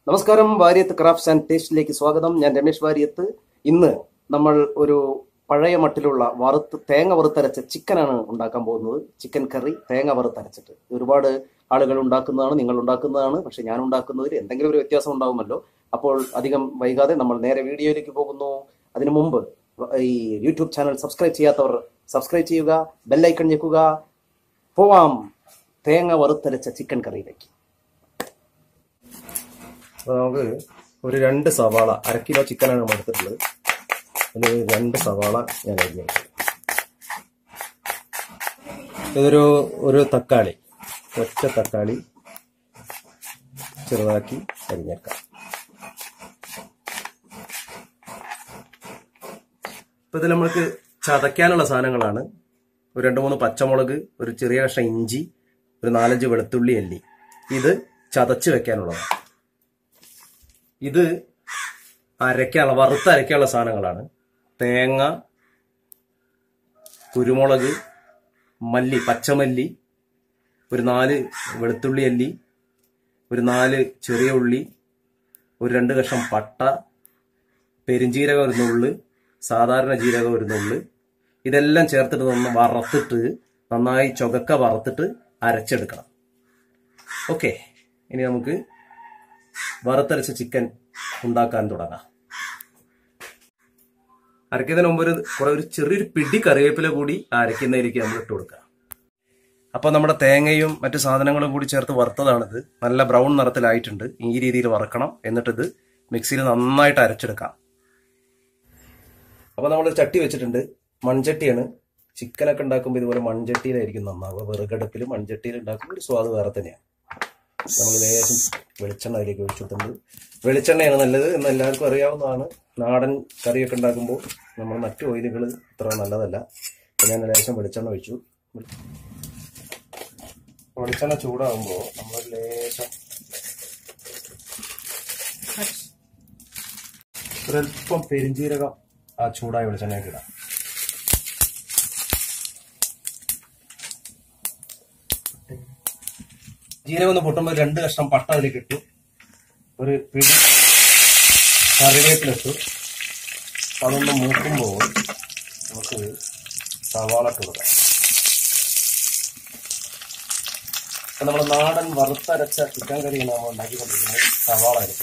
നമസ്കാരം Variyath crafts and ടേസ്റ്റിലേക്ക് സ്വാഗതം ഞാൻ രമേശ് വാര്യത്ത് ഇന്ന് നമ്മൾ ഒരു പഴയ മട്ടിലുള്ള വറുത്ത് തേങ്ങ വറുത്തരച്ച ചിക്കനാണ് ഉണ്ടാക്കാൻ പോകുന്നത് ചിക്കൻ കറി തേങ്ങ വറുത്തരച്ചിട്ട് ഒരുപാട് ആളുകൾ ഉണ്ടാക്കുന്നതാണ് നിങ്ങൾ ഉണ്ടാക്കുന്നതാണ് പക്ഷെ ഞാൻ ഉണ്ടാക്കുന്നതിൽ എന്തെങ്കിലും ഒരു വ്യത്യാസം ഉണ്ടാവുമല്ലോ അപ്പോൾ അധികം വൈകാതെ നമ്മൾ നേരെ വീഡിയോയിലേക്ക് പോകുന്നു അതിനു മുമ്പ് ഈ യൂട്യൂബ് ചാനൽ സബ്സ്ക്രൈബ് ചെയ്യാത്തവർ സബ്സ്ക്രൈബ് ചെയ്യുക ബെല്ലൈക്കൺ ഞെക്കുക പോവാം തേങ്ങ വറുത്തരച്ച ചിക്കൻ കറിയിലേക്ക് അപ്പോൾ നമുക്ക് ഒരു രണ്ട് സവാള അര കിലോ ചിക്കനാണ് നമ്മൾ എടുത്തിട്ടുള്ളത് അതിൽ രണ്ട് സവാള ഞാൻ അരിഞ്ഞു ഇതൊരു ഒരു തക്കാളി ഒറ്റ തക്കാളി ചെറുതാക്കി അരിഞ്ഞേക്കാം ഇപ്പൊ ഇതിൽ നമ്മൾക്ക് ചതയ്ക്കാനുള്ള സാധനങ്ങളാണ് ഒരു രണ്ട് മൂന്ന് പച്ചമുളക് ഒരു ചെറിയ കഷ്ണം ഇഞ്ചി ഒരു നാലഞ്ച് വെളുത്തുള്ളി അല്ലി ഇത് ചതച്ച് വെക്കാനുള്ളതാണ് ഇത് അരയ്ക്കാനുള്ള വറുത്ത് അരയ്ക്കാനുള്ള സാധനങ്ങളാണ് തേങ്ങ കുരുമുളക് മല്ലി പച്ചമല്ലി ഒരു നാല് വെളുത്തുള്ളി അല്ലി ഒരു നാല് ചെറിയ ഉള്ളി ഒരു രണ്ട് കഷ്ണം പട്ട പെരിഞ്ജീരകം ഒരു നുള്ള് സാധാരണ ജീരകം ഒരു നുള്ള് ഇതെല്ലാം ചേർത്തിട്ട് ഒന്ന് വറുത്തിട്ട് നന്നായി ചുകക്ക വറുത്തിട്ട് അരച്ചെടുക്കണം ഓക്കെ ഇനി നമുക്ക് വറുത്തരച്ച ചിക്കൻ ഉണ്ടാക്കാൻ തുടങ്ങാം അരയ്ക്കുന്നതിന് മുമ്പ് ഒരു കുറെ ഒരു ചെറിയൊരു പിടി കറിവേപ്പില കൂടി അരയ്ക്കുന്നതിലേക്ക് നമ്മൾ ഇട്ട് കൊടുക്കുക അപ്പൊ നമ്മുടെ തേങ്ങയും മറ്റു സാധനങ്ങളും കൂടി ചേർത്ത് വറുത്തതാണിത് നല്ല ബ്രൗൺ നിറത്തിലായിട്ടുണ്ട് ഈ രീതിയിൽ വറക്കണം എന്നിട്ട് ഇത് മിക്സിയിൽ നന്നായിട്ട് അരച്ചെടുക്കാം അപ്പൊ നമ്മൾ ചട്ടി വെച്ചിട്ടുണ്ട് മൺചട്ടിയാണ് ചിക്കനൊക്കെ ഉണ്ടാക്കുമ്പോൾ ഇതുപോലെ മൺചട്ടിയിലായിരിക്കും നന്നാവുക വിറകടുപ്പിൽ മൺചട്ടിയിൽ ഉണ്ടാക്കുമ്പോൾ ഒരു സ്വാദ് വേറെ തന്നെയാണ് നമ്മൾ ലേശം വെളിച്ചെണ്ണ അതിലേക്ക് ഒഴിച്ചിട്ടുണ്ട് വെളിച്ചെണ്ണയാണ് നല്ലത് എന്ന് എല്ലാവർക്കും അറിയാവുന്നതാണ് നാടൻ കറിയൊക്കെ ഉണ്ടാക്കുമ്പോൾ നമ്മൾ മറ്റു ഓയിലുകൾ അത്ര നല്ലതല്ല അപ്പോൾ ഞാൻ ലേശം വെളിച്ചെണ്ണ ഒഴിച്ചു വെളിച്ചെണ്ണ ചൂടാകുമ്പോൾ നമ്മൾ ലേശം ഒരല്പം പെരിഞ്ജീരകം ആ ചൂടായ വെളിച്ചെണ്ണയ്ക്ക് ഇടാം ജീരകം ഒന്ന് പൊട്ടുമ്പോൾ രണ്ട് കഷ്ണം പട്ട അതിലേക്ക് ഇട്ടു ഒരു പിടി കറിവേപ്പിലിട്ടു അതൊന്ന് മൂക്കുമ്പോൾ നമുക്ക് സവാള ഇട്ട് കൊടുക്കാം അപ്പൊ നമ്മൾ നാടൻ വറുത്തരച്ച ചിക്കൻ കറിയാണ് നമ്മൾ ഉണ്ടാക്കിക്കൊണ്ടിരിക്കുന്നത് സവാള അരച്ചു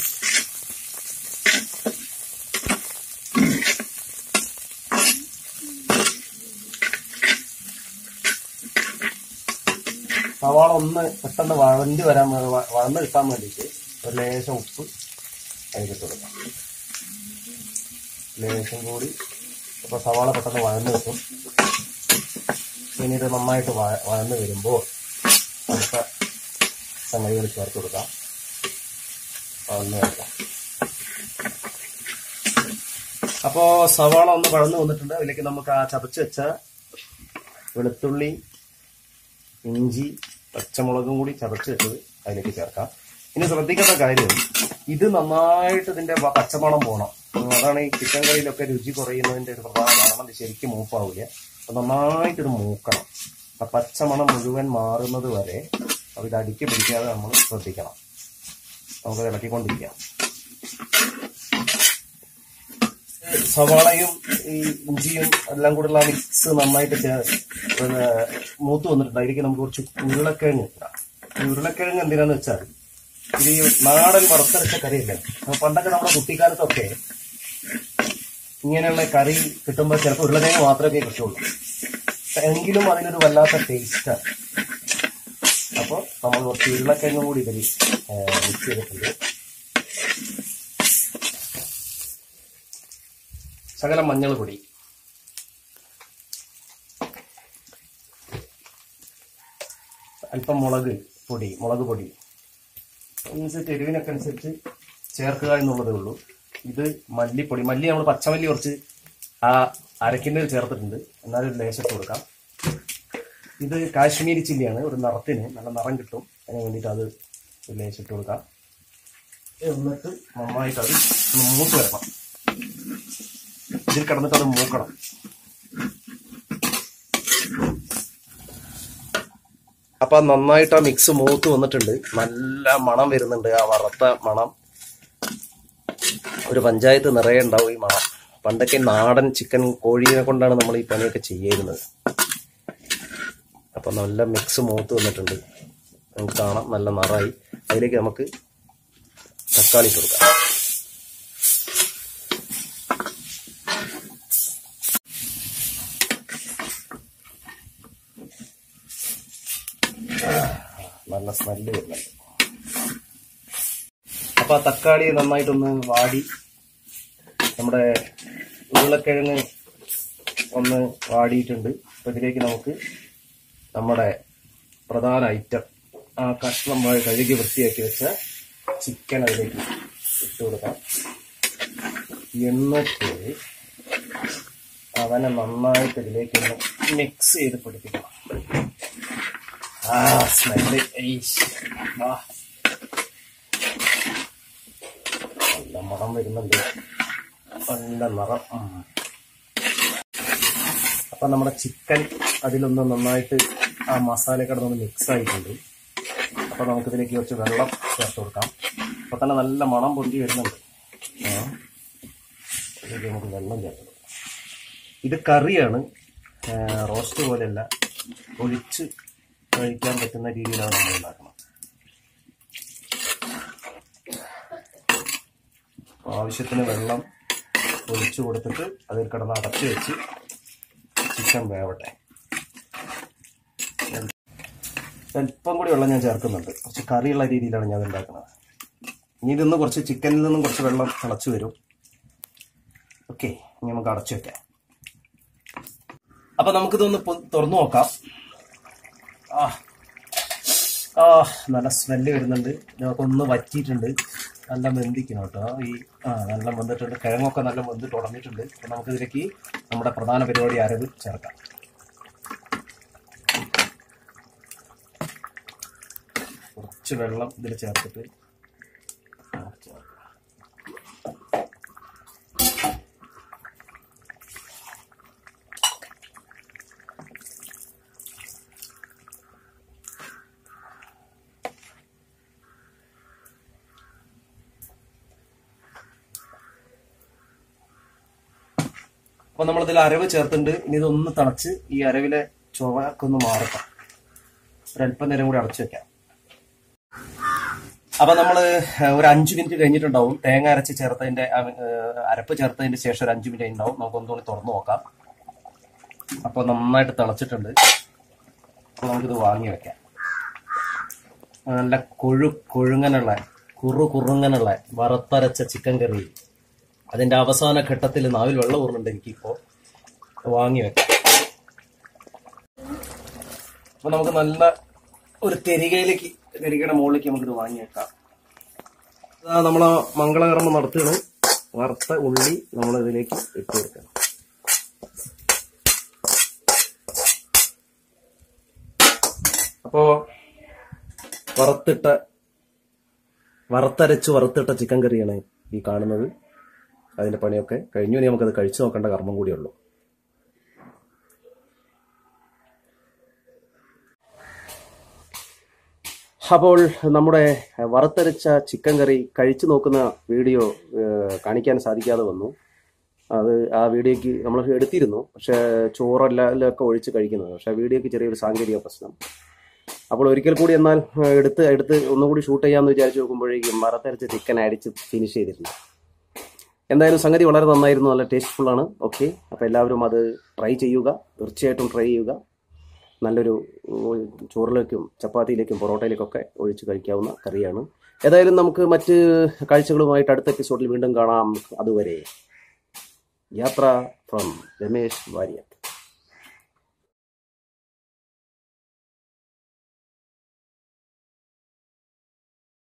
സവാള ഒന്ന് പെട്ടെന്ന് വഴണ്ടി വരാൻ വ- വഴന്ന് കിട്ടാൻ വേണ്ടിയിട്ട് ഒരു ലേശം ഉപ്പ് അതിലിട്ട് കൊടുക്കാം ലേശം കൂടി അപ്പോൾ സവാള പെട്ടെന്ന് വഴന്ന് കിട്ടും പിന്നീട് നന്നായിട്ട് വഴ- വഴന്ന് വരുമ്പോൾ അടുത്ത സംഗതികൾ ചേർത്ത് കൊടുക്കാം വഴന്ന് വെക്കാം അപ്പോൾ സവാള ഒന്ന് വഴന്ന് വന്നിട്ടുണ്ട് അതിലേക്ക് നമുക്ക് ആ ചതച്ച് വെച്ച വെളുത്തുള്ളി ഇഞ്ചി പച്ചമുളകും കൂടി ചതച്ച് വെച്ചത് അതിലേക്ക് ചേർക്കാം ഇനി ശ്രദ്ധിക്കേണ്ട കാര്യം ഇത് നന്നായിട്ട് ഇതിന്റെ വ- പച്ചമണം പോകണം ഉം, അതാണ് ഈ ചിക്കൻ കറിയിലൊക്കെ രുചി കുറയുന്നതിന്റെ ഒരു പ്രധാന കാരണം ഇത് ശരിക്കും മൂപ്പാവില്ല അപ്പൊ നന്നായിട്ട് ഇത് മൂക്കണം ആ പച്ചമണം മുഴുവൻ മാറുന്നത് വരെ അപ്പൊ ഇത് അടുക്കി പിടിക്കാതെ നമ്മൾ ശ്രദ്ധിക്കണം നമുക്ക് ഇളക്കിക്കൊണ്ടിരിക്കാം സവാളയും ഈ ഇഞ്ചിയും എല്ലാം കൂടെയുള്ള മിക്സ് നന്നായിട്ട് ചേ- പിന്നെ മൂത്ത് വന്നിട്ടുണ്ട് അതിലേക്ക് നമുക്ക് കുറച്ച് ഉരുളക്കിഴങ്ങ് ഇടാം ഈ ഉരുളക്കിഴങ്ങ് എന്തിനാന്ന് വെച്ചാൽ ഇത് ഈ നാടൻ വറുത്തരച്ച കറിയല്ലേ അപ്പൊ പണ്ടൊക്കെ നമ്മുടെ കുട്ടിക്കാലത്തൊക്കെ ഇങ്ങനെയുള്ള കറി കിട്ടുമ്പോൾ ചിലപ്പോൾ ഉരുളക്കിഴങ്ങ് മാത്രമേ കിട്ടുള്ളൂ എങ്കിലും അതിനൊരു വല്ലാത്ത ടേസ്റ്റാണ് അപ്പോൾ നമ്മൾ കുറച്ച് ഉരുളക്കിഴങ്ങും കൂടി ഇതിൽ മിക്സ് ചെയ്തിട്ടുണ്ട് ശകലം മഞ്ഞൾ പൊടി അല്പം മുളക് പൊടി മുളക് പൊടി അനുസരിച്ച് എരിവിനൊക്കെ അനുസരിച്ച് ചേർക്കുക എന്നുള്ളതേ ഉള്ളൂ ഇത് മല്ലിപ്പൊടി മല്ലി നമ്മൾ പച്ചമല്ലി കുറച്ച് ആ അരക്കിൻ്റെൽ ചേർത്തിട്ടുണ്ട് എന്നാലും ഒരു ലേശത്ത് കൊടുക്കാം ഇത് കാശ്മീരി ചില്ലിയാണ് ഒരു നിറത്തിന് നല്ല നിറം കിട്ടും അതിന് വേണ്ടിയിട്ട് അത് ഒരു ലേശിട്ട് കൊടുക്കാം എന്നിട്ട് നന്നായിട്ട് അത് ഒന്ന് മൂത്ത് വരണം ഇതിൽ കിടന്നിട്ട് അത് മൂക്കണം അപ്പൊ നന്നായിട്ട് ആ മിക്സ് മൂത്ത് വന്നിട്ടുണ്ട് നല്ല മണം വരുന്നുണ്ട് ആ വറുത്ത മണം ഒരു പഞ്ചായത്ത് നിറയെ ഉണ്ടാവും ഈ മണം പണ്ടൊക്കെ നാടൻ ചിക്കൻ കോഴീനെ കൊണ്ടാണ് നമ്മൾ ഈ പണിയൊക്കെ ചെയ്യുന്നത് അപ്പം നല്ല മിക്സ് മൂത്ത് വന്നിട്ടുണ്ട് നമുക്ക് കാണാം നല്ല നിറായി അതിലേക്ക് നമുക്ക് തക്കാളി ഇട്ട് കൊടുക്കാം നല്ല സ്മെല്ല് വരുന്നുണ്ട് അപ്പൊ ആ തക്കാളി നന്നായിട്ടൊന്ന് വാടി നമ്മുടെ ഉരുളക്കിഴങ്ങ് ഒന്ന് വാടിയിട്ടുണ്ട് അപ്പൊ ഇതിലേക്ക് നമുക്ക് നമ്മുടെ പ്രധാന ഐറ്റം ആ കഷ്ണം വാഴ കഴുകി വൃത്തിയാക്കി വെച്ച ചിക്കൻ അതിലേക്ക് ഇട്ട് കൊടുക്കാം എന്നിട്ട് അവനെ നന്നായിട്ട് ഇതിലേക്ക് ഒന്ന് മിക്സ് ചെയ്ത് പിടിപ്പിക്കണം ആ സ്മെല്ല് ആ നല്ല മണം വരുന്നുണ്ട് നല്ല നിറം ഉം. അപ്പൊ നമ്മുടെ ചിക്കൻ അതിലൊന്ന് നന്നായിട്ട് ആ മസാല കിടന്നൊന്ന് മിക്സ് ആയിട്ടുണ്ട് അപ്പൊ നമുക്കിതിലേക്ക് കുറച്ച് വെള്ളം ചേർത്ത് കൊടുക്കാം അപ്പൊ തന്നെ നല്ല മണം പൊന്തി വരുന്നുണ്ട് ആ. ഇതിലേക്ക് നമുക്ക് വെള്ളം ചേർത്ത് കൊടുക്കാം ഇത് കറിയാണ് റോസ്റ്റ് പോലെയല്ല ഒഴിച്ച് കഴിക്കാൻ പറ്റുന്ന രീതിയിലാണ് നമ്മൾ ഉണ്ടാക്കുന്നത് ആവശ്യത്തിന് വെള്ളം ഒഴിച്ചു കൊടുത്തിട്ട് അതിൽ കിടന്ന് അടച്ചു വെച്ച് ചിക്കൻ വേവട്ടെ അല്പം കൂടി വെള്ളം ഞാൻ ചേർക്കുന്നുണ്ട് കുറച്ച് കറിയുള്ള രീതിയിലാണ് ഞാൻ ഉണ്ടാക്കുന്നത് ഇനി ഇതൊന്ന് കുറച്ച് ചിക്കനിൽ നിന്നും കുറച്ച് വെള്ളം തിളച്ചു വരും ഓക്കെ ഇനി നമുക്ക് അടച്ചു വെക്കാം അപ്പൊ നമുക്കിതൊന്ന് പൊ- തുറന്നു നോക്കാം ആ ആ നല്ല സ്മെല്ല് വരുന്നുണ്ട് ഇതൊക്കെ ഒന്ന് വറ്റിയിട്ടുണ്ട് നല്ല വെന്തിക്കണം കേട്ടോ ഈ ആ നല്ല വെന്തിട്ടുണ്ട് കിഴങ്ങൊക്കെ നല്ല വെന്തിട്ട് ഉടഞ്ഞിട്ടുണ്ട് അപ്പൊ നമുക്കിതിലേക്ക് നമ്മുടെ പ്രധാന പരിപാടി അരവ് ചേർക്കാം കുറച്ച് വെള്ളം ഇതിൽ ചേർത്തിട്ട് നമുക്ക് ചേർക്കാം അപ്പൊ നമ്മളിതിൽ അരവ് ചേർത്തിട്ടുണ്ട് ഇനി ഇതൊന്ന് തിളച്ച് ഈ അരവിലെ ചുവക്കെ ഒന്ന് മാറട്ടെ ഒരല്പം നേരം കൂടി അടച്ചു വെക്കാം അപ്പൊ നമ്മള് ഒരു അഞ്ചു മിനിറ്റ് കഴിഞ്ഞിട്ടുണ്ടാവും തേങ്ങ അരച്ച് ചേർത്തതിന്റെ ആ, ഏഹ്, അരപ്പ് ചേർത്തതിന്റെ ശേഷം ഒരു അഞ്ചു മിനിറ്റ് ഉണ്ടാവും നമുക്ക് ഒന്നുകൂടി തുറന്നു നോക്കാം അപ്പൊ നന്നായിട്ട് തിളച്ചിട്ടുണ്ട് അപ്പൊ നമുക്കിത് വാങ്ങി വെക്കാം നല്ല കൊഴു കൊഴുങ്ങനുള്ള കുറു കുറുങ്ങനുള്ള വറുത്തരച്ച ചിക്കൻ കറി അതിന്റെ അവസാന ഘട്ടത്തിൽ നാവിൽ വെള്ളം ഊറുന്നുണ്ട് എനിക്കിപ്പോ വാങ്ങി വെക്കാം അപ്പൊ നമുക്ക് നല്ല ഒരു തെരികയിലേക്ക് തെരികയുടെ മുകളിലേക്ക് നമുക്കിത് വാങ്ങി വെക്കാം ഇതാ നമ്മളെ മംഗളകർമ്മം നടത്തുകയാണ് വറുത്ത ഉള്ളി നമ്മൾ ഇതിലേക്ക് ഇട്ട് കൊടുക്കണം അപ്പോ വറുത്തിട്ട വറുത്തരച്ച് വറുത്തിട്ട ചിക്കൻ കറിയാണ് ഈ കാണുന്നത് അതിന്റെ പണിയൊക്കെ കഴിഞ്ഞു ഇനി നമുക്കത് കഴിച്ചു നോക്കേണ്ട കർമ്മം കൂടിയുള്ളൂ അപ്പോൾ നമ്മുടെ വറുത്തരച്ച ചിക്കൻ കറി കഴിച്ചു നോക്കുന്ന വീഡിയോ ഏഹ്, കാണിക്കാൻ സാധിക്കാതെ വന്നു അത് ആ വീഡിയോക്ക് നമ്മൾ എടുത്തിരുന്നു പക്ഷെ ചോറെല്ലാം ഒഴിച്ച് കഴിക്കുന്നത് പക്ഷെ ആ വീഡിയോക്ക് ചെറിയൊരു സാങ്കേതിക പ്രശ്നം അപ്പോൾ ഒരിക്കൽ കൂടി എന്നാൽ ഏഹ്, എടുത്ത് എടുത്ത് ഒന്നുകൂടി ഷൂട്ട് ചെയ്യാമെന്ന് വിചാരിച്ച് നോക്കുമ്പോഴേക്കും വറുത്തരച്ച ചിക്കൻ അടിച്ച് ഫിനിഷ് ചെയ്തിരുന്നു എന്തായാലും സംഗതി വളരെ നന്നായിരുന്നു നല്ല ടേസ്റ്റ്ഫുൾ ആണ് ഓക്കെ അപ്പോൾ എല്ലാവരും അത് ട്രൈ ചെയ്യുക തീർച്ചയായിട്ടും ട്രൈ ചെയ്യുക നല്ലൊരു ഉം, ചോറിലേക്കും ചപ്പാത്തിയിലേക്കും പൊറോട്ടയിലേക്കൊക്കെ ഒഴിച്ച് കഴിക്കാവുന്ന കറിയാണ് ഏതായാലും നമുക്ക് മറ്റ് കാഴ്ചകളുമായിട്ട് അടുത്ത എപ്പിസോഡിൽ വീണ്ടും കാണാം അതുവരെ യാത്ര ഫ്രം രമേശ് വാര്യർ